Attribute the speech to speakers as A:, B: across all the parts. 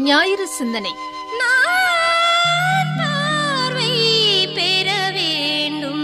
A: ஞாயிறு சிந்தனை
B: நான் பார்வை பெற வேண்டும்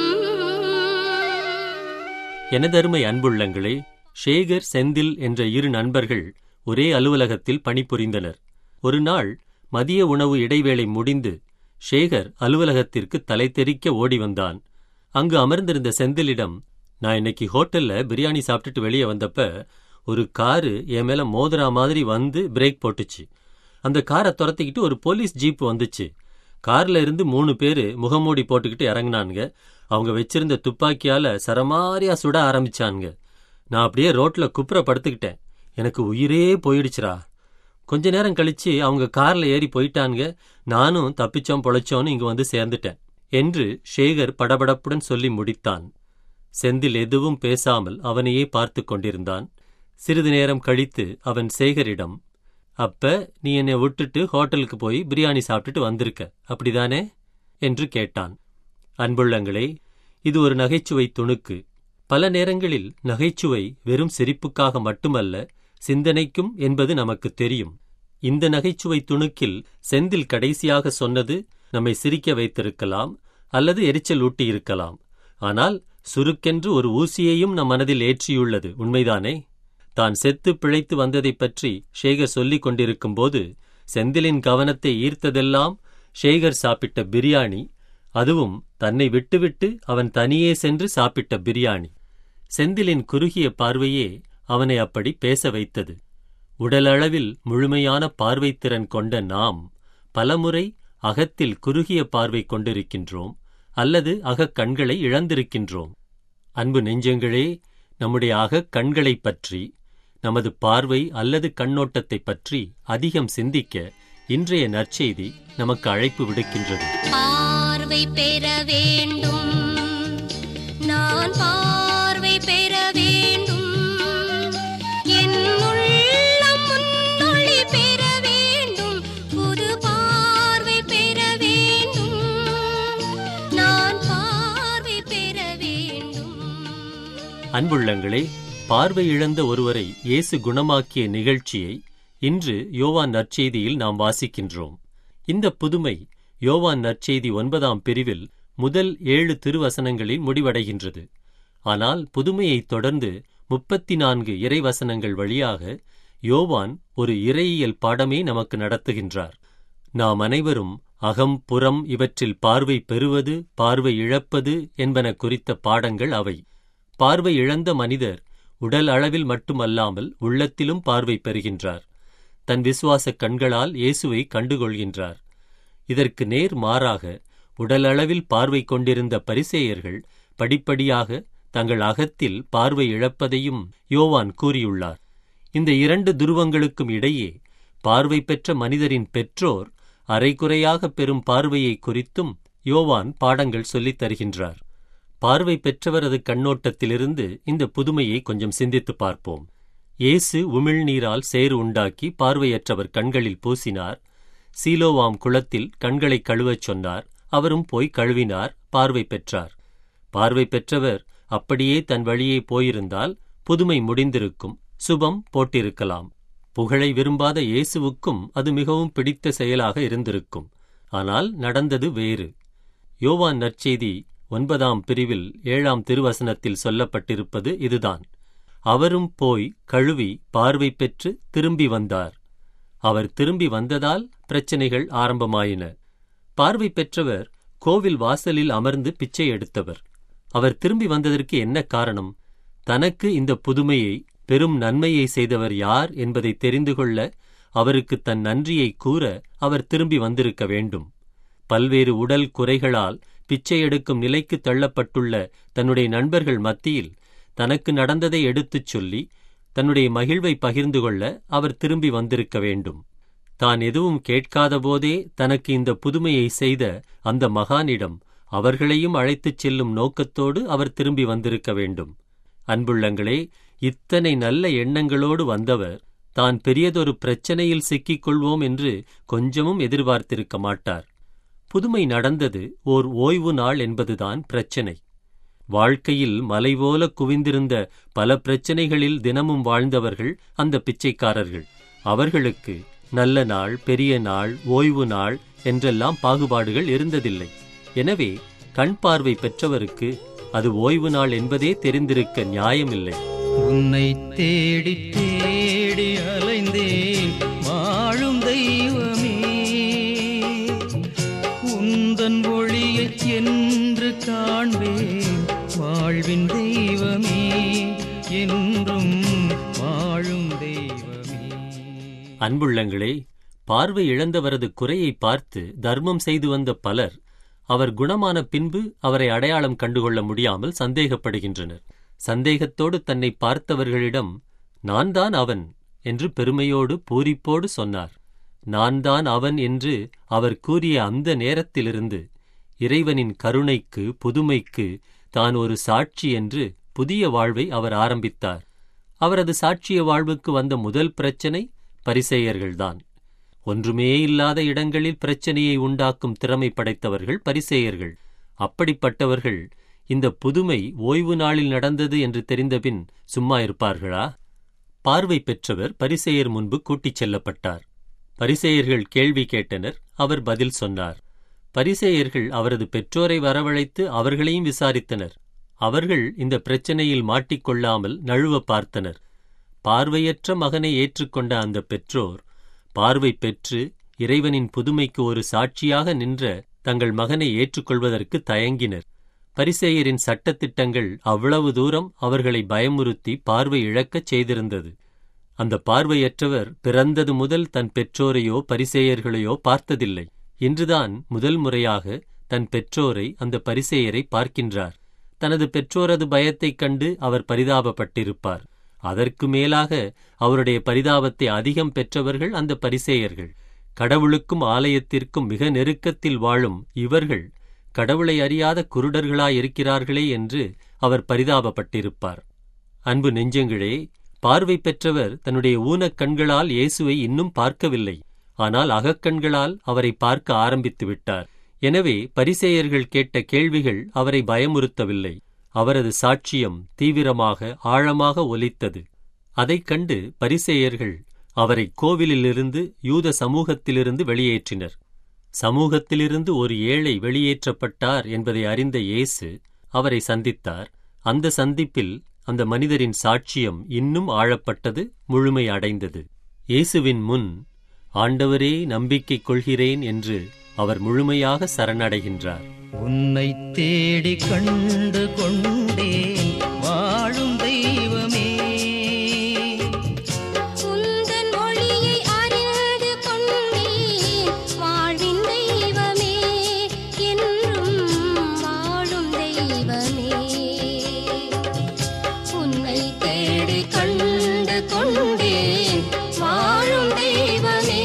C: எனதருமை அன்புள்ளங்களே ஷேகர் செந்தில் என்ற இரு நண்பர்கள் ஒரே அலுவலகத்தில் பணிபுரிந்தனர் ஒரு நாள் மதிய உணவு இடைவேளை முடிந்து ஷேகர் அலுவலகத்திற்கு தலை தெறிக்க ஓடி வந்தான் அங்கு அமர்ந்திருந்த செந்திலிடம் நான் இன்னைக்கு ஹோட்டல்ல பிரியாணி சாப்பிட்டுட்டு வெளியே வந்தப்ப ஒரு காரு என் மேல மோதுறா மாதிரி வந்து பிரேக் போட்டுச்சு அந்த காரை துரத்திக்கிட்டு ஒரு போலீஸ் ஜீப் வந்துச்சு கார்ல இருந்து மூணு பேரு முகமூடி போட்டுக்கிட்டு இறங்குனானுங்க அவங்க வச்சிருந்த துப்பாக்கியால சரமாரியா சுட ஆரம்பிச்சானுங்க நான் அப்படியே ரோட்ல குப்புற படுத்துக்கிட்டேன் எனக்கு உயிரே போயிடுச்சுடா கொஞ்ச நேரம் கழிச்சு அவங்க கார்ல ஏறி போயிட்டானுங்க நானும் தப்பிச்சோம் பொழைச்சோன்னு இங்க வந்து சேர்ந்துட்டேன் என்று ஷேகர் படபடப்புடன் சொல்லி முடித்தான் செந்தில் எதுவும் பேசாமல் அவனையே பார்த்து கொண்டிருந்தான் சிறிது நேரம் கழித்து அவன் சேகரிடம் அப்ப நீ என்னை விட்டுட்டு ஹோட்டலுக்கு போய் பிரியாணி சாப்பிட்டுட்டு வந்திருக்க அப்படிதானே என்று கேட்டான் அன்புள்ளங்களே இது ஒரு நகைச்சுவை துணுக்கு பல நேரங்களில் நகைச்சுவை வெறும் சிரிப்புக்காக மட்டுமல்ல சிந்தனைக்கும் என்பது நமக்கு தெரியும் இந்த நகைச்சுவை துணுக்கில் செந்தில் கடைசியாக சொன்னது நம்மை சிரிக்க வைத்திருக்கலாம் அல்லது எரிச்சல் ஊட்டியிருக்கலாம் ஆனால் சுருக்கென்று ஒரு ஊசியையும் நம் மனதில் ஏற்றியுள்ளது உண்மைதானே தான் செத்து பிழைத்து வந்ததைப் பற்றி ஷேகர் சொல்லிக் கொண்டிருக்கும்போது செந்திலின் கவனத்தை ஈர்த்ததெல்லாம் ஷேகர் சாப்பிட்ட பிரியாணி அதுவும் தன்னை விட்டுவிட்டு அவன் தனியே சென்று சாப்பிட்ட பிரியாணி செந்திலின் குறுகிய பார்வையே அவனை அப்படி பேச வைத்தது உடலளவில் முழுமையான பார்வைத்திறன் கொண்ட நாம் பலமுறை அகத்தில் குறுகிய பார்வை கொண்டிருக்கின்றோம் அல்லது அகக் கண்களை இழந்திருக்கின்றோம் அன்பு நெஞ்சங்களே நம்முடைய அகக் கண்களைப் பற்றி நமது பார்வை அல்லது கண்ணோட்டத்தைப் பற்றி அதிகம் சிந்திக்க இன்றைய நற்செய்தி நமக்கு அழைப்பு விடுக்கின்றது
B: பார்வை பெற வேண்டும் நான் பார்வை பெற வேண்டும் என் உள்ளம் முன்னொளி பெற வேண்டும் புது பார்வை பெற வேண்டும் நான் பார்வை பெற வேண்டும்
C: அன்புள்ளங்களே பார்வை இழந்த ஒருவரை இயேசு குணமாக்கிய நிகழ்ச்சியை இன்று யோவான் நற்செய்தியில் நாம் வாசிக்கின்றோம் இந்த புதுமை யோவான் நற்செய்தி ஒன்பதாம் பிரிவில் முதல் ஏழு திருவசனங்களில் முடிவடைகின்றது ஆனால் புதுமையைத் தொடர்ந்து முப்பத்தி நான்கு இறைவசனங்கள் வழியாக யோவான் ஒரு இறையியல் பாடமே நமக்கு நடத்துகின்றார் நாம் அனைவரும் அகம் புறம் இவற்றில் பார்வை பெறுவது பார்வை இழப்பது என்பன குறித்த பாடங்கள் அவை பார்வை இழந்த மனிதர் உடல் அளவில் மட்டுமல்லாமல் உள்ளத்திலும் பார்வை பெறுகின்றார் தன் விசுவாசக் கண்களால் இயேசுவை கண்டுகொள்கின்றார் இதற்கு நேர் மாறாக உடலளவில் பார்வை கொண்டிருந்த பரிசேயர்கள் படிப்படியாக தங்கள் அகத்தில் பார்வை இழப்பதையும் யோவான் கூறியுள்ளார் இந்த இரண்டு துருவங்களுக்கும் இடையே பார்வை பெற்ற மனிதரின் பெற்றோர் அரைகுறையாக பெறும் பார்வையை குறித்தும் யோவான் பாடங்கள் சொல்லித் தருகின்றார் பார்வை பெற்றவரது கண்ணோட்டத்திலிருந்து இந்த புதுமையை கொஞ்சம் சிந்தித்துப் பார்ப்போம் இயேசு உமிழ்நீரால் சேறு உண்டாக்கி பார்வையற்றவர் கண்களில் பூசினார் சீலோவாம் குளத்தில் கண்களை கழுவச் சொன்னார் அவரும் போய் கழுவினார் பார்வை பெற்றார் பார்வை பெற்றவர் அப்படியே தன் வழியே போயிருந்தால் புதுமை முடிந்திருக்கும் சுபம் போட்டிருக்கலாம் புகழை விரும்பாத இயேசுவுக்கும் அது மிகவும் பிடித்த செயலாக இருந்திருக்கும் ஆனால் நடந்தது வேறு யோவான் நற்செய்தி ஒன்பதாம் பிரிவில் ஏழாம் திருவசனத்தில் சொல்லப்பட்டிருப்பது இதுதான் அவரும் போய் கழுவி பார்வை பெற்று திரும்பி வந்தார் அவர் திரும்பி வந்ததால் பிரச்சனைகள் ஆரம்பமாயின பார்வை பெற்றவர் கோவில் வாசலில் அமர்ந்து பிச்சை எடுத்தவர் அவர் திரும்பி வந்ததற்கு என்ன காரணம் தனக்கு இந்த புதுமையை பெரும் நன்மையை செய்தவர் யார் என்பதை தெரிந்து கொள்ள அவருக்கு தன் நன்றியை கூற அவர் திரும்பி வந்திருக்க வேண்டும் பல்வேறு உடல் குறைகளால் பிச்சை எடுக்கும் நிலைக்கு தள்ளப்பட்டுள்ள தன்னுடைய நண்பர்கள் மத்தியில் தனக்கு நடந்ததை எடுத்துச் சொல்லி தன்னுடைய மகிழ்வை பகிர்ந்து கொள்ள அவர் திரும்பி வந்திருக்க வேண்டும் தான் எதுவும் கேட்காதபோதே தனக்கு இந்த புதுமையை செய்த அந்த மகானிடம் அவர்களையும் அழைத்துச் செல்லும் நோக்கத்தோடு அவர் திரும்பி வந்திருக்க வேண்டும் அன்புள்ளங்களே இத்தனை நல்ல எண்ணங்களோடு வந்தவர் தான் பெரியதொரு பிரச்சனையில் சிக்கிக் கொள்வோம் என்று கொஞ்சமும் எதிர்பார்த்திருக்க மாட்டார் புதுமை நடந்தது ஓர் ஓய்வு நாள் என்பதுதான் பிரச்சனை வாழ்க்கையில் மலைபோல குவிந்திருந்த பல பிரச்சனைகளில் தினமும் வாழ்ந்தவர்கள் அந்த பிச்சைக்காரர்கள் அவர்களுக்கு நல்ல நாள் பெரிய நாள் ஓய்வு நாள் என்றெல்லாம் பாகுபாடுகள் இருந்ததில்லை எனவே கண் பார்வை பெற்றவருக்கு அது ஓய்வு நாள் என்பதே தெரிந்திருக்க நியாயமில்லை
A: உன்னை தேடி தேடி அலைந்தேன் வாழும் தெய்வமே உந்தன் ஒளியை என்று காண்பேன் வாழ்வின் தெய்வமே என்றும் வாழும் தெய்வமே
C: அன்புள்ளங்களே பார்வை இழந்தவரது குறையை பார்த்து தர்மம் செய்து வந்த பலர் அவர் குணமான பின்பு அவரை அடையாளம் கண்டுகொள்ள முடியாமல் சந்தேகப்படுகின்றனர் சந்தேகத்தோடு தன்னை பார்த்தவர்களிடம் நான் தான் அவன் என்று பெருமையோடு பூரிப்போடு சொன்னார் நான் தான் அவன் என்று அவர் கூறிய அந்த நேரத்திலிருந்து இறைவனின் கருணைக்கு புதுமைக்கு தான் ஒரு சாட்சி என்று புதிய வாழ்வை அவர் ஆரம்பித்தார் அவரது சாட்சிய வாழ்வுக்கு வந்த முதல் பிரச்சனை பரிசேயர்கள்தான் ஒன்றுமே இல்லாத இடங்களில் பிரச்சனையை உண்டாக்கும் திறமை படைத்தவர்கள் பரிசேயர்கள் அப்படிப்பட்டவர்கள் இந்த புதுமை ஓய்வு நாளில் நடந்தது என்று தெரிந்தபின் சும்மா இருப்பார்களா பார்வை பெற்றவர் பரிசேயர் முன்பு கூட்டிச் செல்லப்பட்டார் பரிசேயர்கள் கேள்வி கேட்டனர் அவர் பதில் சொன்னார் பரிசேயர்கள் அவரது பெற்றோரை வரவழைத்து அவர்களையும் விசாரித்தனர் அவர்கள் இந்த பிரச்சனையில் மாட்டிக்கொள்ளாமல் நழுவ பார்த்தனர் பார்வையற்ற மகனை ஏற்றுக்கொண்ட அந்த பெற்றோர் பார்வை பெற்று இறைவனின் புதுமைக்கு ஒரு சாட்சியாக நின்ற தங்கள் மகனை ஏற்றுக்கொள்வதற்கு தயங்கினர் பரிசேயரின் சட்டத்திட்டங்கள் அவ்வளவு தூரம் அவர்களை பயமுறுத்தி பார்வை இழக்கச் செய்திருந்தது அந்த பார்வையற்றவர் பிறந்தது முதல் தன் பெற்றோரையோ பரிசேயர்களையோ பார்த்ததில்லை இன்றுதான் முதல் முறையாக தன் பெற்றோரை அந்த பரிசேயரை பார்க்கின்றார் தனது பெற்றோரது பயத்தைக் கண்டு அவர் பரிதாபப்பட்டிருப்பார் அதற்கு மேலாக அவருடைய பரிதாபத்தை அதிகம் பெற்றவர்கள் அந்த பரிசேயர்கள் கடவுளுக்கும் ஆலயத்திற்கும் மிக நெருக்கத்தில் வாழும் இவர்கள் கடவுளை அறியாத குருடர்களாயிருக்கிறார்களே என்று அவர் பரிதாபப்பட்டிருப்பார் அன்பு நெஞ்சங்களே பார்வை பெற்றவர் தன்னுடைய ஊனக் கண்களால் இயேசுவை இன்னும் பார்க்கவில்லை ஆனால் அகக்கண்களால் அவரை பார்க்க ஆரம்பித்து விட்டார் எனவே பரிசேயர்கள் கேட்ட கேள்விகள் அவரை பயமுறுத்தவில்லை அவரது சாட்சியம் தீவிரமாக ஆழமாக ஒலித்தது அதைக் கண்டு பரிசேயர்கள் அவரை கோவிலிலிருந்து யூத சமூகத்திலிருந்து வெளியேற்றினர் சமூகத்திலிருந்து ஒரு ஏழை வெளியேற்றப்பட்டார் என்பதை அறிந்த இயேசு அவரை சந்தித்தார் அந்த சந்திப்பில் அந்த மனிதரின் சாட்சியம் இன்னும் ஆழப்பட்டது முழுமை அடைந்தது இயேசுவின் முன் ஆண்டவரே நம்பிக்கை கொள்கிறேன் என்று அவர் முழுமையாக சரணடைகின்றார்
A: உன்னை தேடி கண்டு கொண்டேன் வாழும் தெய்வமே
B: உந்தன் ஒளியை அறிந்து கொண்டேன் வாழ்வின் தெய்வமே என்றும் வாழும் தெய்வமே உன்னை தேடி கண்டு கொண்டேன் வாழும் தெய்வமே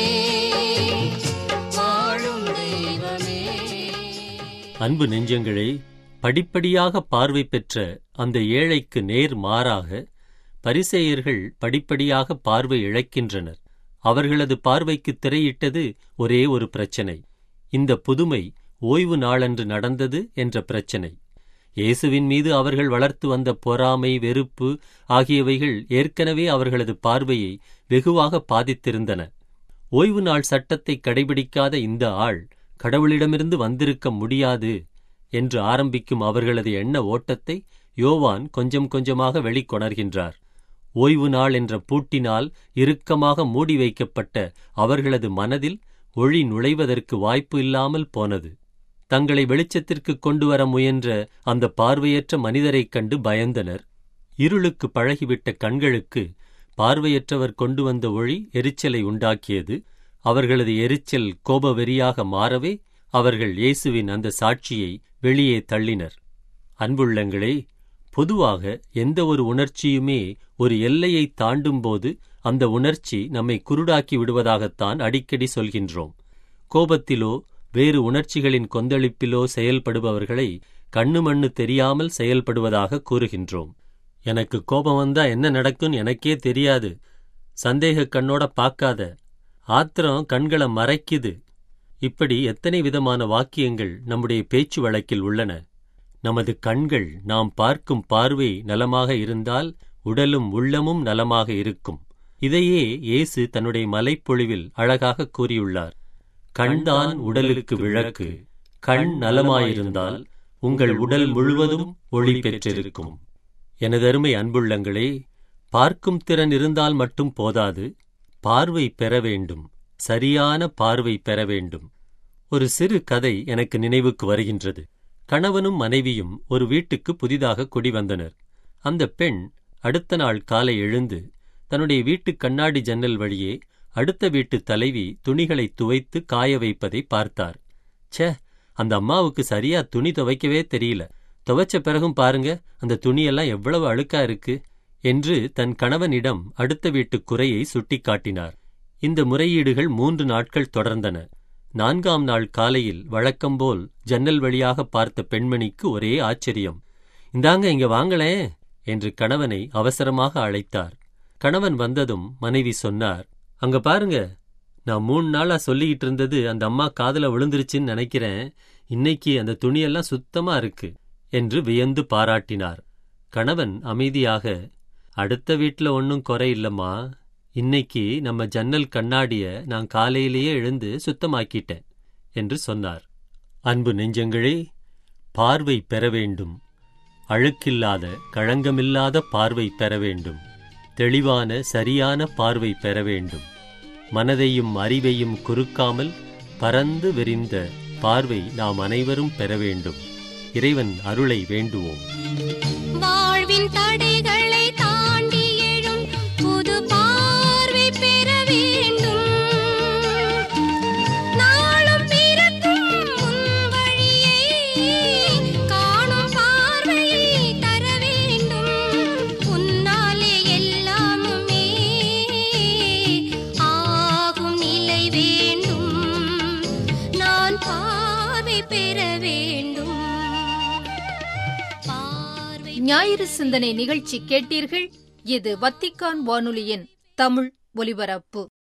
B: வாழும் தெய்வமே
C: அன்பு நெஞ்சங்களே படிப்படியாக பார்வை பெற்ற அந்த ஏழைக்கு நேர் மாறாக பரிசேயர்கள் படிப்படியாக பார்வை இழக்கின்றனர் அவர்களது பார்வைக்கு திரையிட்டது ஒரே ஒரு பிரச்சனை இந்த புதுமை ஓய்வு நாளன்று நடந்தது என்ற பிரச்சனை இயேசுவின் மீது அவர்கள் வளர்த்து வந்த பொறாமை வெறுப்பு ஆகியவைகள் ஏற்கனவே அவர்களது பார்வையை வெகுவாக பாதித்திருந்தன ஓய்வு நாள் சட்டத்தை கடைபிடிக்காத இந்த ஆள் கடவுளிடமிருந்து வந்திருக்க முடியாது என்று ஆரம்பிக்கும் அவர்களது எண்ண ஓட்டத்தை யோவான் கொஞ்சம் கொஞ்சமாக வெளிக்கொணர்கின்றார் ஓய்வு நாள் என்ற பூட்டினால் இறுக்கமாக மூடி வைக்கப்பட்ட அவர்களது மனதில் ஒளி நுழைவதற்கு வாய்ப்பு இல்லாமல் போனது தங்களை வெளிச்சத்திற்கு கொண்டு வர முயன்ற அந்த பார்வையற்ற மனிதரைக் கண்டு பயந்தனர் இருளுக்கு பழகிவிட்ட கண்களுக்கு பார்வையற்றவர் கொண்டு வந்த ஒளி எரிச்சலை உண்டாக்கியது அவர்களது எரிச்சல் கோபவெறியாக மாறவே அவர்கள் இயேசுவின் அந்த சாட்சியை வெளியே தள்ளினர் அன்புள்ளங்களே பொதுவாக எந்த ஒரு உணர்ச்சியுமே ஒரு எல்லையை தாண்டும்போது அந்த உணர்ச்சி நம்மை குருடாக்கி விடுவதாகத்தான் அடிக்கடி சொல்கின்றோம் கோபத்திலோ வேறு உணர்ச்சிகளின் கொந்தளிப்பிலோ செயல்படுபவர்களை கண்ணு மண்ணு தெரியாமல் செயல்படுவதாக கூறுகின்றோம் எனக்கு கோபம் வந்தா என்ன நடக்கும்னு எனக்கே தெரியாது சந்தேக கண்ணோட பார்க்காத ஆத்திரம் கண்களை மறைக்குது இப்படி எத்தனை விதமான வாக்கியங்கள் நம்முடைய பேச்சு வழக்கில் உள்ளன நமது கண்கள் நாம் பார்க்கும் பார்வை நலமாக இருந்தால் உடலும் உள்ளமும் நலமாக இருக்கும் இதையே இயேசு தன்னுடைய மலைப்பொழிவில் அழகாக கூறியுள்ளார் கண்தான் உடலுக்கு விளக்கு கண் நலமாயிருந்தால் உங்கள் உடல் முழுவதும் ஒளி பெற்றிருக்கும் எனதருமை அன்புள்ளங்களே பார்க்கும் திறன் இருந்தால் மட்டும் போதாது பார்வை பெற வேண்டும் சரியான பார்வை பெற வேண்டும் ஒரு சிறு கதை எனக்கு நினைவுக்கு வருகின்றது கணவனும் மனைவியும் ஒரு வீட்டுக்கு புதிதாக குடி வந்தனர் அந்த பெண் அடுத்த நாள் காலை எழுந்து தன்னுடைய வீட்டு கண்ணாடி ஜன்னல் வழியே அடுத்த வீட்டு தலைவி துணிகளை துவைத்து காய வைப்பதை பார்த்தார் ச்சே அந்த அம்மாவுக்கு சரியா துணி துவைக்கவே தெரியல துவைச்ச பிறகும் பாருங்க அந்த துணியெல்லாம் எவ்வளவு அழுக்கா இருக்கு என்று தன் கணவனிடம் அடுத்த வீட்டு குறையை சுட்டிக்காட்டினார் இந்த முறையீடுகள் மூன்று நாட்கள் தொடர்ந்தன நான்காம் நாள் காலையில் வழக்கம்போல் ஜன்னல் வழியாக பார்த்த பெண்மணிக்கு ஒரே ஆச்சரியம் இந்தாங்க இங்க வாங்களேன் என்று கணவனை அவசரமாக அழைத்தார் கணவன் வந்ததும் மனைவி சொன்னார் அங்க பாருங்க நான் மூணு நாளா சொல்லிக்கிட்டு இருந்தது அந்த அம்மா காதுல விழுந்துருச்சுன்னு நினைக்கிறேன் இன்னைக்கு அந்த துணியெல்லாம் சுத்தமா இருக்கு என்று வியந்து பாராட்டினார் கணவன் அமைதியாக அடுத்த வீட்ல ஒன்னும் குறை இல்லம்மா இன்னைக்கு நம்ம ஜன்னல் கண்ணாடிய நான் காலையிலேயே எழுந்து சுத்தமாக்கிட்டேன் என்று சொன்னார் அன்பு நெஞ்சங்களே பார்வை பெற வேண்டும் அழுக்கில்லாத களங்கமில்லாத பார்வை பெற வேண்டும் தெளிவான சரியான பார்வை பெற வேண்டும் மனதையும் அறிவையும் குறுக்காமல் பரந்து விரிந்த பார்வை நாம் அனைவரும் பெற வேண்டும் இறைவன் அருளை வேண்டுவோம்
B: வாழ்வின் தடைகளை தாண்டி எழும் புது பார்வை பெற வேண்டும் நாளும் பிறக்கும் உன் வழியை காணும் பார்வையை தர வேண்டும் உன்னாலே எல்லாமுமே ஆகும் நிலை வேண்டும் நான் பார்வை பெற வேண்டும் பார்வை
D: ஞாயிறு சிந்தனை நிகழ்ச்சி கேட்டீர்கள் இது வத்திக்கான் வானொலியின் தமிழ் ஒலிபரப்பு